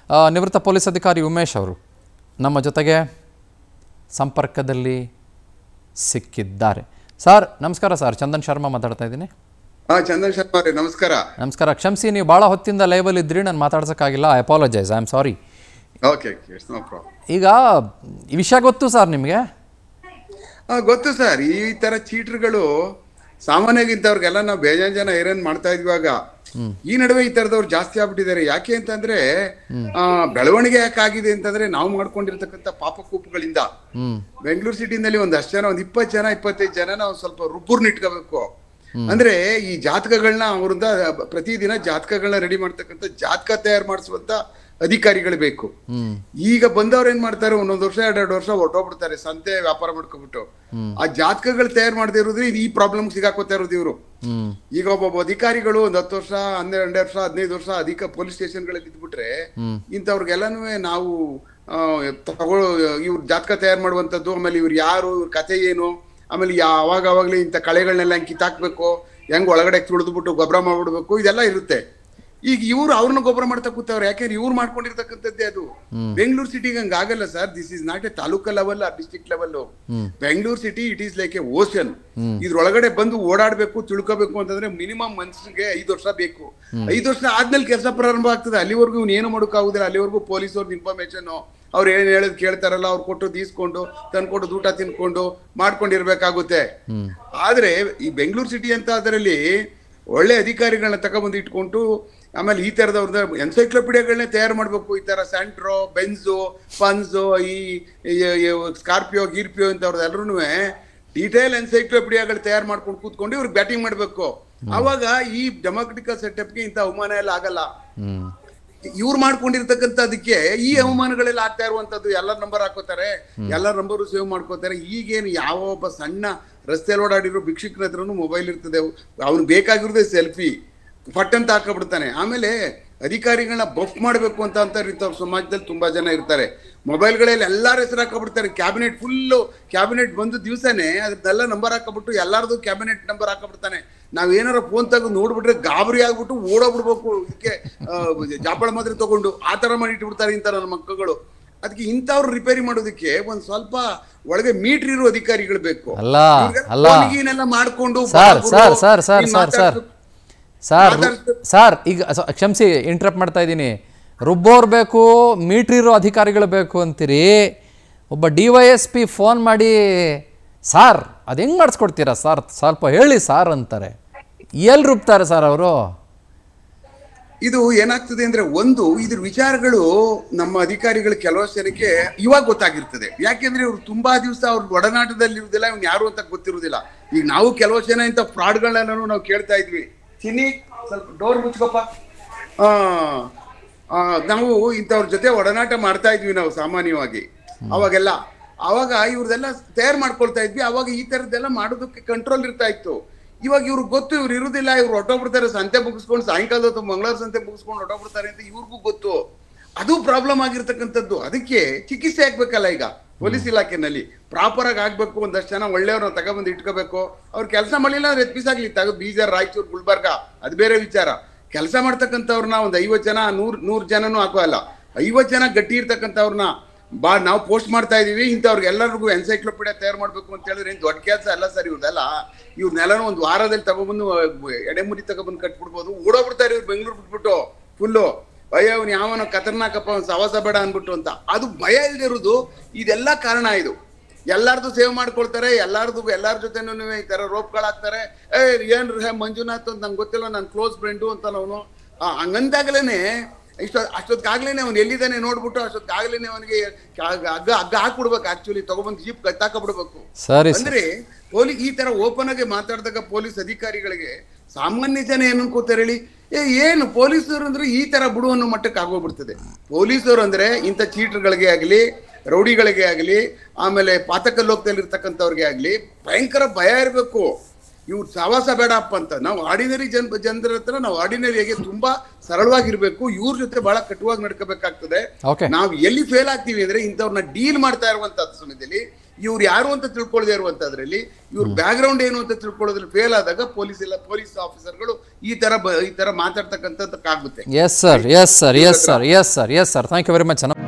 ಆ, ನಿವೃತ್ತ ಪೊಲೀಸ್ ಅಧಿಕಾರಿ ಉಮೇಶ್ ಅವರು ನಮ್ಮ ಜೊತೆಗೆ ಸಂಪರ್ಕದಲ್ಲಿ ಸಿಕ್ಕಿದ್ದಾರೆ ಸರ್ ನಮಸ್ಕಾರ ಸರ್ ಚಂದನ್ ಶರ್ಮಾ ಮಾತಾಡ್ತಾ ಇದ್ದೀನಿ ಹಾ ಚಂದನ್ ಶರ್ಮಾ ಅವರೇ ನಮಸ್ಕಾರ ನಮಸ್ಕಾರ ಕ್ಷಮಿಸಿ ನೀವು ಭಾಳ ಹೊತ್ತಿಂದ ಲೈವಲ್ಲಿ ಇದ್ರಿ ನಾನು ಮಾತಾಡ್ಸೋಕ್ಕಾಗಿಲ್ಲ I apologise I am sorry okay no problem ಈಗ ಈ ವಿಷಯ ಗೊತ್ತು ಸರ್ ನಿಮಗೆ ಹಾ ಗೊತ್ತು ಸರ್ ಈ ತರ ಚೀಟ್ರುಗಳು ಸಾಮಾನ್ಯವಾಗಿ ಇಂಥವ್ರಿಗೆಲ್ಲ ನಾವು ಬೇಜಾನ್ ಜನ ಏನೇನ್ ಮಾಡ್ತಾ ಇದ್ವಾಗ ಈ ನಡುವೆ ಈ ತರದವ್ರು ಜಾಸ್ತಿ ಆಗ್ಬಿಟ್ಟಿದ್ದಾರೆ ಯಾಕೆ ಅಂತಂದ್ರೆ ಆ, ಬೆಳವಣಿಗೆ ಯಾಕಾಗಿದೆ ಅಂತಂದ್ರೆ ನಾವು ಮಾಡ್ಕೊಂಡಿರ್ತಕ್ಕಂಥ ಪಾಪಕೂಪಗಳಿಂದ ಹ್ಞೂ ಬೆಂಗಳೂರು ಸಿಟಿನಲ್ಲಿ ಒಂದಷ್ಟು ಜನ ಒಂದ್ ಇಪ್ಪತ್ತು ಜನ ಇಪ್ಪತ್ತೈದು ಜನ ನಾವು ಸ್ವಲ್ಪ ರುಬ್ಬುರ್ನ ಇಟ್ಕೋಬೇಕು ಅಂದ್ರೆ ಈ ಜಾತಕಗಳನ್ನ ಅವರಿಂದ ಪ್ರತಿದಿನ ಜಾತಕಗಳನ್ನ ರೆಡಿ ಮಾಡ್ತಕ್ಕಂಥ ಜಾತಕ ತಯಾರು ಮಾಡಿಸುವಂತ ಅಧಿಕಾರಿಗಳು ಬೇಕು ಈಗ ಬಂದವ್ರು ಏನ್ ಮಾಡ್ತಾರೆ ಒಂದೊಂದು ವರ್ಷ ಎರಡೆರಡು ವರ್ಷ ಹೊರಟೋಗ್ಬಿಡ್ತಾರೆ ಸಂತೆ ವ್ಯಾಪಾರ ಮಾಡ್ಕೊಬಿಟ್ಟು ಆ ಜಾತಕಗಳು ತಯಾರು ಮಾಡದೇ ಇರೋದ್ರೆ ಇದು ಈ ಪ್ರಾಬ್ಲಮ್ ಸಿಗಾಕೋತಾ ಇರೋದು ಇವರು ಹ್ಞೂ ಈಗ ಒಬ್ಬೊಬ್ಬ ಅಧಿಕಾರಿಗಳು ಒಂದ್ ಹತ್ತು ವರ್ಷ ಹನ್ನೆರಡು ವರ್ಷ ಹದಿನೈದು ವರ್ಷ ಅಧಿಕ ಪೊಲೀಸ್ ಸ್ಟೇಷನ್ಗಳಲ್ಲಿ ಇದ್ಬಿಟ್ರೆ ಇಂಥವ್ರಿಗೆಲ್ಲಾನು ನಾವು ಆ, ತಗೊಳ್ಳೋ ಇವ್ರ ಜಾತಕ ತಯಾರು ಮಾಡುವಂಥದ್ದು ಆಮೇಲೆ ಇವ್ರು ಯಾರು ಇವ್ರ ಕಥೆ ಏನು ಆಮೇಲೆ ಯಾವಾಗ ಅವಾಗಲೇ ಇಂಥ ಕಳೆಗಳನ್ನೆಲ್ಲ ಹೆಂಗ್ ಕಿತ್ತಾಕ್ಬೇಕು ಹೆಂಗ್ ಒಳಗಡೆ ತುಳಿದ್ಬಿಟ್ಟು ಗೊಬ್ಬರ ಮಾಡ್ಬಿಡ್ಬೇಕು ಇದೆಲ್ಲ ಇರುತ್ತೆ ಈಗ ಇವ್ರು ಅವ್ರನ್ನ ಗೊಬ್ಬರ ಮಾಡ್ತಾ ಕೂತವ್ರೆ ಯಾಕೆಂದ್ರೆ ಇವ್ರು ಮಾಡ್ಕೊಂಡಿರ್ತಕ್ಕಂಥದ್ದೇ ಅದು ಬೆಂಗಳೂರು ಸಿಟಿಗೆ ಹಂಗ ಆಗಲ್ಲ sir this is not a taluka level or district level Bengaluru city it is like a ocean ಇದ್ರೊಳಗಡೆ ಬಂದು ಓಡಾಡ್ಬೇಕು ತಿಳ್ಕೋಬೇಕು ಅಂತಂದ್ರೆ ಮಿನಿಮಮ್ ಮನ್ಸಿಗೆ ಐದು ವರ್ಷ ಬೇಕು ಐದು ವರ್ಷ ಆದ್ಮೇಲೆ ಕೆಲಸ ಪ್ರಾರಂಭ ಆಗ್ತದೆ ಅಲ್ಲಿವರೆಗೂ ಇವ್ನು ಏನು ಮಾಡೋಕ್ಕಾಗುದಿಲ್ಲ ಅಲ್ಲಿವರೆಗೂ ಪೊಲೀಸ್ ಅವ್ರದ್ದು ಇನ್ಫಾರ್ಮೇಶನ್ ಅವ್ರು ಏನ್ ಹೇಳೋದು ಕೇಳ್ತಾರಲ್ಲ ಅವ್ರು ಕೊಟ್ಟು ಈಸ್ಕೊಂಡು ತಂದ್ಕೊಟ್ಟು ಊಟ ತಿನ್ಕೊಂಡು ಮಾಡ್ಕೊಂಡಿರ್ಬೇಕಾಗುತ್ತೆ ಆದ್ರೆ ಈ ಬೆಂಗಳೂರು ಸಿಟಿ ಅಂತ ಅದರಲ್ಲಿ ಒಳ್ಳೆ ಅಧಿಕಾರಿಗಳನ್ನ ತಗೊಬಂದು ಇಟ್ಕೊಂಡು ಆಮೇಲೆ ಈ ತರದವ್ರದ್ದು ಎನ್ಸೈಕ್ಲೋಪೀಡಿಯಾಗಳನ್ನೇ ತಯಾರು ಮಾಡ್ಬೇಕು ಈ ತರ ಸ್ಯಾಂಟ್ರೋ ಬೆನ್ಸು ಫನ್ಸು ಈ ಸ್ಕಾರ್ಪಿಯೋ ಗೀರ್ಪಿಯೋ ಇಂಥವ್ರದ್ದು ಎಲ್ಲರೂ ಡೀಟೇಲ್ ಎನ್ಸೈಕ್ಲೋಪೀಡಿಯಾಗಳು ತಯಾರು ಮಾಡ್ಕೊಂಡು ಕೂತ್ಕೊಂಡು ಇವ್ರಿಗೆ ಬ್ಯಾಟಿಂಗ್ ಮಾಡ್ಬೇಕು ಅವಾಗ ಈ ಡೆಮೋಕ್ರಟಿಕಲ್ ಸೆಟಪ್ಗೆ ಇಂಥ ಅವಮಾನ ಎಲ್ಲ ಆಗಲ್ಲ ಹ್ಞೂ ಇವ್ರು ಮಾಡ್ಕೊಂಡಿರ್ತಕ್ಕಂಥದಕ್ಕೆ ಈ ಅವಮಾನಗಳೆಲ್ಲ ಆಗ್ತಾ ಇರುವಂತದ್ದು ಎಲ್ಲರ ನಂಬರ್ ಹಾಕೋತಾರೆ ಎಲ್ಲರ ನಂಬರು ಸೇವ್ ಮಾಡ್ಕೋತಾರೆ ಈಗೇನು ಯಾವ ಒಬ್ಬ ಸಣ್ಣ ರಸ್ತೆಯಲ್ಲಿ ಓಡಾಡಿರೋ ಭಿಕ್ಷುಕನ ಹತ್ರನು ಮೊಬೈಲ್ ಇರ್ತದೆ ಅವ್ನು ಬೇಕಾಗಿರೋದೇ ಸೆಲ್ಫಿ ಫಟ್ ಅಂತ ಹಾಕೊಬಿಡ್ತಾನೆ ಆಮೇಲೆ ಅಧಿಕಾರಿಗಳನ್ನ ಬಫ್ ಮಾಡಬೇಕು ಅಂತ ಅಂತ ಇರ್ತಾವ್ರ ಸಮಾಜದಲ್ಲಿ ತುಂಬಾ ಜನ ಇರ್ತಾರೆ ಮೊಬೈಲ್ಗಳಲ್ಲಿ ಎಲ್ಲಾರ ಹೆಸರು ಹಾಕೊಬಿಡ್ತಾರೆ ಕ್ಯಾಬಿನೆಟ್ ಫುಲ್ಲು ಕ್ಯಾಬಿನೆಟ್ ಬಂದ ದಿವಸನೇ ಅದ್ರದ್ದೆಲ್ಲ ನಂಬರ್ ಹಾಕೊಬಿಟ್ಟು ಎಲ್ಲಾರದು ಕ್ಯಾಬಿನೆಟ್ ನಂಬರ್ ಹಾಕೊಬಿಡ್ತಾನೆ ನಾವ್ ಏನಾರ ಫೋನ್ ತೆಗೆದು ನೋಡ್ಬಿಟ್ರೆ ಗಾಬರಿ ಆಗ್ಬಿಟ್ಟು ಓಡೋಗ್ಬಿಡ್ಬೇಕು ಇದಕ್ಕೆ ಜಾಪಳ ಮಾತ್ರ ತಗೊಂಡು ಆ ತರ ಮಾಡಿಟ್ಬಿಡ್ತಾರೆ ಇಂಥ ನನ್ನ ಮಕ್ಕಳು ಅದಕ್ಕೆ ಇಂಥವ್ರು ರಿಪೇರಿ ಮಾಡೋದಕ್ಕೆ ಒಂದ್ ಸ್ವಲ್ಪ ಒಳಗೆ ಮೀಟರ್ ಇರೋ ಅಧಿಕಾರಿಗಳು ಬೇಕು ಅಲ್ಲ ಇವ್ರಿಗೆ ಅಲ್ಲ phone ಗೀನೆಲ್ಲ ಮಾಡ್ಕೊಂಡು ಸರ್ ಬಾಬುರು, ಸರ್ ಸರ್ ಸರ್ ನೀನ್ ಸರ್ ಸರ್ ಮಾತಾಡ್ಸು. ಸರ್ ಮಾತಾಡ್ಸು. ಸರ್ ಈಗ ಸ- ಕ್ಷಮಿಸಿ ಇಂಟ್ರಪ್ಟ್ ಮಾಡ್ತಾ ಇದ್ದೀನಿ ರುಬ್ಬೋರು ಬೇಕು ಮೀಟ್ರ್ ಇರೋ ಅಧಿಕಾರಿಗಳು ಬೇಕು ಅಂತೀರಿ ಒಬ್ಬ D Y S P phone ಮಾಡಿ ಸಾರ್ ಅದು ಹೆಂಗೆ ಮಾಡಿಸ್ಕೊಡ್ತೀರಾ ಸರ್ ಸ್ವಲ್ಪ ಹೇಳಿ ಸಾರ್ ಅಂತಾರೆ ಎಲ್ಲಿ ರುಬ್ತಾರೆ ಸರ್ ಅವರು ಇದು ಏನಾಗ್ತದೆ ಅಂದ್ರೆ ಒಂದು ಇದ್ರ ವಿಚಾರಗಳು ನಮ್ಮ ಅಧಿಕಾರಿಗಳು ಕೆಲವಷ್ಟು ಜನಕ್ಕೆ ಇವಾಗ ಗೊತ್ತಾಗಿರ್ತದೆ ಯಾಕೆಂದ್ರೆ ಇವ್ರು ತುಂಬಾ ದಿವಸ ಅವ್ರ ಒಡನಾಟದಲ್ಲಿ ಇರುವುದಿಲ್ಲ ಇವ್ನು ಯಾರು ಅಂತ ಗೊತ್ತಿರುವುದಿಲ್ಲ ಈಗ ನಾವು ಕೆಲವಷ್ಟು ಜನ ಇಂಥ ಫ್ರಾಡ್ಗಳನ್ನೆಲ್ಲ ನಾವು ಕೇಳ್ತಾ ಇದ್ವಿ ಚಿನ್ನಿ ಸ್ವಲ್ಪ ಡೋರ್ ಮುಚ್ಕೊಪ್ಪ ಆ, ಆ, ನಾವು ಇಂಥವ್ರ ಜೊತೆ ಒಡನಾಟ ಮಾಡ್ತಾ ಇದ್ವಿ ನಾವು ಸಾಮಾನ್ಯವಾಗಿ ಅವಾಗೆಲ್ಲ ಅವಾಗ ಇವ್ರದೆಲ್ಲ ತಯಾರು ಮಾಡ್ಕೊಳ್ತಾ ಇದ್ವಿ ಅವಾಗ ಈ ತರದ್ದೆಲ್ಲ ಮಾಡೋದಕ್ಕೆ ಕಂಟ್ರೋಲ್ ಇರ್ತಾ ಇತ್ತು ಇವಾಗ ಇವ್ರಿಗೆ ಗೊತ್ತು ಇವ್ರು ಇರುದಿಲ್ಲ ಇವ್ರು ಹೊಟ್ಟೋಗ್ಬಿಡ್ತಾರೆ ಸಂತೆ ಮುಗಿಸ್ಕೊಂಡು ಸಾಯಂಕಾಲ ಹೊತ್ತು ಮಂಗಳವಾರ ಸಂತೆ ಮುಗಿಸ್ಕೊಂಡು ಹೊಟ್ಟೋಗ್ಬಿಡ್ತಾರೆ ಅಂತ ಇವ್ರಿಗೂ ಗೊತ್ತು ಅದು ಪ್ರಾಬ್ಲಮ್ ಆಗಿರ್ತಕ್ಕಂಥದ್ದು ಅದಕ್ಕೆ ಚಿಕಿತ್ಸೆ ಆಗ್ಬೇಕಲ್ಲ ಈಗ ಪೊಲೀಸ್ ಇಲಾಖೆನಲ್ಲಿ ಪ್ರಾಪರ್ ಆಗಿ ಆಗ್ಬೇಕು ಒಂದಷ್ಟು ಜನ ಒಳ್ಳೆಯವ್ರನ್ನ ತಗೊಬಂದು ಇಟ್ಕೋಬೇಕು ಅವ್ರು ಕೆಲಸ ಮಾಡಲಿಲ್ಲ ಅಂದ್ರೆ ಎತ್ಪಿಸಾಗ್ಲಿ ತಗೋ ಬೀದರ್ ರಾಯಚೂರು ಗುಲ್ಬರ್ಗ ಅದು ಬೇರೆ ವಿಚಾರ ಕೆಲಸ ಮಾಡ್ತಕ್ಕಂಥವ್ರನ್ನ ಒಂದು ಐವತ್ತು ಜನ ನೂರ್ ನೂರ್ ಜನನೂ ಹಾಕೋಲ್ಲ ಐವತ್ತು ಜನ ಗಟ್ಟಿ ಇರ್ತಕ್ಕಂಥವ್ರನ್ನ ಬಾ ನಾವು ಪೋಸ್ಟ್ ಮಾಡ್ತಾ ಇದೀವಿ ಇಂಥವ್ರಿಗೆ ಎಲ್ಲರಿಗೂ ಎನ್ಸೈಕ್ಲೋಪೀಡಿಯಾ ತಯಾರು ಮಾಡ್ಬೇಕು ಅಂತ ಹೇಳಿದ್ರೆ ಏನ್ ದೊಡ್ಡ ಕೆಲಸ ಅಲ್ಲ ಸರ್ ಇವ್ರದೆಲ್ಲ ಇವ್ರನ್ನೆಲ್ಲನೂ ಒಂದು ವಾರದಲ್ಲಿ ತಗೊಬಂದು ಎಡೆಮುರಿ ತಗೊಬಂದು ಕಟ್ಬಿಡ್ಬೋದು ಓಡೋಗ್ಬಿಡ್ತಾರೆ ಇವ್ರು ಬೆಂಗಳೂರು ಬಿಟ್ಬಿಟ್ಟು ಫುಲ್ಲು ಅಯ್ಯ ಅವ್ನು ಯಾವನೋ ಖತರ್ನಾಕಪ್ಪ ಅವ್ನು ಸವಾಸ ಬೇಡ ಅನ್ಬಿಟ್ಟು ಅಂತ ಅದು ಭಯ ಇಲ್ದೇ ಇರೋದು ಇದೆಲ್ಲ ಕಾರಣ ಇದು ಎಲ್ಲಾರ್ದು ಸೇವ್ ಮಾಡ್ಕೊಳ್ತಾರೆ ಎಲ್ಲಾರ್ದು ಎಲ್ಲಾರ ಜೊತೆನೂ ಈ ತರ ರೋಪ್ಗಳಾಗ್ತಾರೆ ಏ ಏನ್ರಿ ಹೇ ಮಂಜುನಾಥ್ ಅಂತ ನಂಗೆ ಗೊತ್ತಿಲ್ಲ ನನ್ನ ಕ್ಲೋಸ್ ಫ್ರೆಂಡು ಅಂತ ಅವನು ಹಂಗಂದಾಗಲೇನೆ ಇಷ್ಟ ಅಷ್ಟೊತ್ತಾಗ್ಲೇನೆ ಅವ್ನು ಎಲ್ಲಿದ್ದಾನೆ ನೋಡ್ಬಿಟ್ಟು ಅಷ್ಟೊತ್ತಾಗ್ಲೇನೆ ಅವನಿಗೆ ಹಗ್ಗ ಹಗ್ಗ ಹಾಕ್ಬಿಡ್ಬೇಕು ಆಕ್ಚುಲಿ ತಗೊಬಂದು ಜೀಪ್ ಕತ್ತಾಕಬಿಡ್ಬೇಕು ಸರಿ ಸರ್ ಅಂದ್ರೆ ಪೊಲೀಸ್ ಈ ತರ ಓಪನ್ ಆಗಿ ಮಾತಾಡಿದಾಗ ಪೊಲೀಸ್ ಅಧಿಕಾರಿಗಳಿಗೆ ಸಾಮಾನ್ಯ ಜನ ಏನ್ ಅನ್ಕೋತಾರೆ ಹೇಳಿ ಏ ಏನು ಪೊಲೀಸರು ಅಂದ್ರೆ ಈ ತರ ಬಿಡು ಅನ್ನೋ ಮಟ್ಟಕ್ಕೆ ಆಗೋಗ್ಬಿಡ್ತದೆ ಪೊಲೀಸರು ಅಂದ್ರೆ ಇಂಥ ಚೀಟರ್ಗಳಿಗೆ ಆಗಲಿ ರೌಡಿಗಳಿಗೆ ಆಗಲಿ ಆಮೇಲೆ ಪಾತಕ ಲೋಕದಲ್ಲಿ ಇರ್ತಕ್ಕಂಥವ್ರಿಗೆ ಆಗಲಿ ಭಯಂಕರ ಭಯ ಇರಬೇಕು ಇವ್ರು ಸವಾಸ ಬೇಡಪ್ಪ ಅಂತ ನಾವು ಆರ್ಡಿನರಿ ಜನ್ ಜನರ ಹತ್ರ ನಾವು ಆರ್ಡಿನರಿಯಾಗಿ ತುಂಬಾ ಸರಳವಾಗಿರ್ಬೇಕು ಇವ್ರ ಜೊತೆ ಬಹಳ ಕಟುವಾಗಿ ನಡ್ಕೋಬೇಕಾಗ್ತದೆ ಓಕೆ ನಾವು ಎಲ್ಲಿ ಫೇಲ್ ಆಗ್ತೀವಿ ಅಂದ್ರೆ ಇಂಥವ್ರನ್ನ ಡೀಲ್ ಮಾಡ್ತಾ ಇರುವಂತ ಸಮಯದಲ್ಲಿ ಇವ್ರು ಯಾರು ಅಂತ ತಿಳ್ಕೊಳ್ಳದೆ ಇರುವಂತದ್ರಲ್ಲಿ ಇವ್ರ ಬ್ಯಾಕ್ ಗ್ರೌಂಡ್ ಏನು ಅಂತ ತಿಳ್ಕೊಳ್ಳೋದ್ರಲ್ಲಿ ಫೇಲ್ ಆದಾಗ ಪೊಲೀಸ್ ಎಲ್ಲ ಪೊಲೀಸ್ ಆಫೀಸರ್ಗಳು ಈ ತರ ಬ- ಈ ತರ ಮಾತಾಡ್ತಕ್ಕಂಥದ್ದಕ್ಕಾಗುತ್ತೆ yes sir yes sir yes sir yes sir yes sir thank you very much